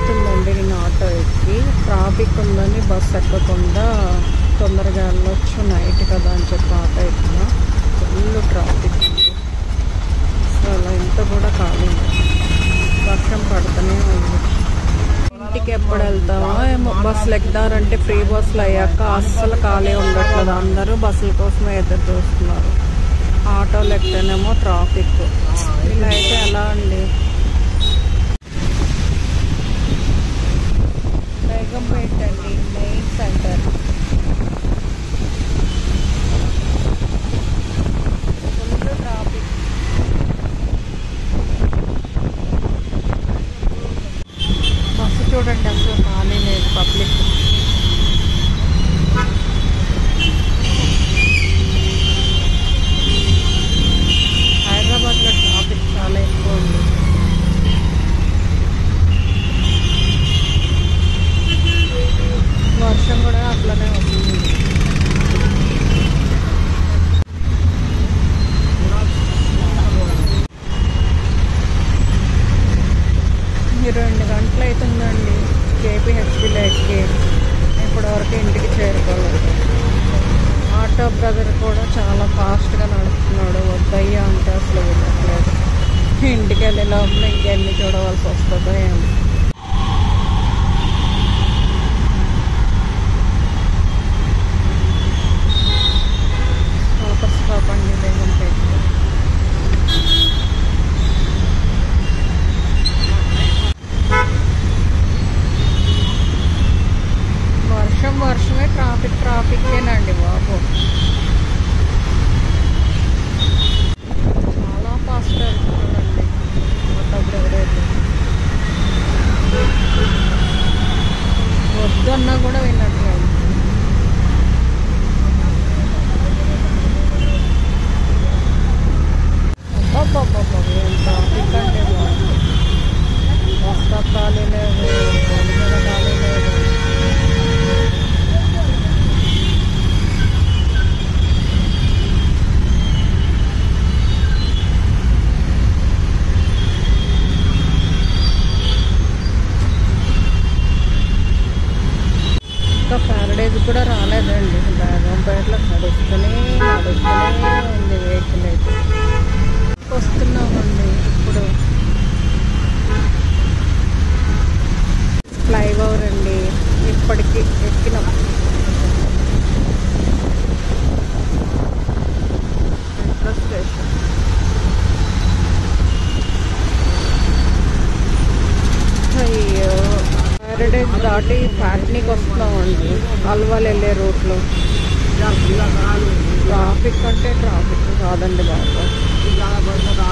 అవుతుందండి నేను ఆటో ఎక్కి ట్రాఫిక్ ఉందని బస్ ఎక్కకుండా తొందరగా వెళ్ళొచ్చు నైట్ కదా అని చెప్పి ఆటో ఎక్కిన ఫుల్ ట్రాఫిక్ ఉంది అసలు ఇంత కూడా ఖాళీ లేదు. వర్షం పడుతూనే ఉంది ఇంటికి ఎప్పుడు వెళ్తామో ఏమో బస్సులు ఎక్కుతారంటే ఫ్రీ బస్సులు అయ్యాక అస్సలు ఖాళీ ఉండట్లేదు అందరూ బస్సుల కోసమే ఎదురు చూస్తున్నారు ఆటోలు ఎక్కితేనేమో ట్రాఫిక్ ఇలా అయితే ఎలా అండి బేగంపేట అండి main centre full traffic bus చూడండి అసలు ఖాళీ లేదు పబ్లిక్ హైదరాబాద్లో ట్రాఫిక్ చాలా ఎక్కువ ఉంది వర్షం కూడా అట్లనే వస్తుంది ఈ రెండు గంటలు అవుతుందండి కేపీహెచ్బిలో ఎక్కి ఇప్పటివరకు ఇంటికి చేరుకోలేదు ఆటో బ్రదర్ కూడా చాలా ఫాస్ట్గా నడుపుతున్నాడు వద్దయ్యా అంటే అసలు వినట్లేదు ఇంటికి వెళ్ళే లోపల ఇంకెన్ని చూడవలసి వస్తుందో ఏమో సూపర్ స్టాప్ అండి బేగంపేట వర్షం వర్షమే ట్రాఫిక్ ట్రాఫిక్కేనండి బాబు చాలా ఫాస్ట్ వెళ్తున్నాడండి ఆటో డ్రైవర్ అయితే వద్దన్నా కూడా వినట్లేదు అబ్బబ్బబ్బబ్బ, ఏం ట్రాఫిక్ అండి బాబు వస్తా ఖాళీ లేదు రోడ్డు మీద ఖాళీ లేదు ఇంకా ప్యారడైజ్ కూడా రాలేదండి బేగంపేటలో నడుస్తూనే నడుస్తూనే ఉంది వెహికల్ అయితే వస్తున్నామండి ఇప్పుడు ఫ్లైఓవర్ అండి ఇప్పటికి ఎక్కినాం మెట్రో స్టేషన్ అయ్యో ప్యారడైజ్ దాటి ఫ్యాక్టరీకి వస్తున్నామండి అల్వాల్ వెళ్ళే రూట్లో ట్రాఫిక్ అంటే ట్రాఫిక్ కాదండి బాబు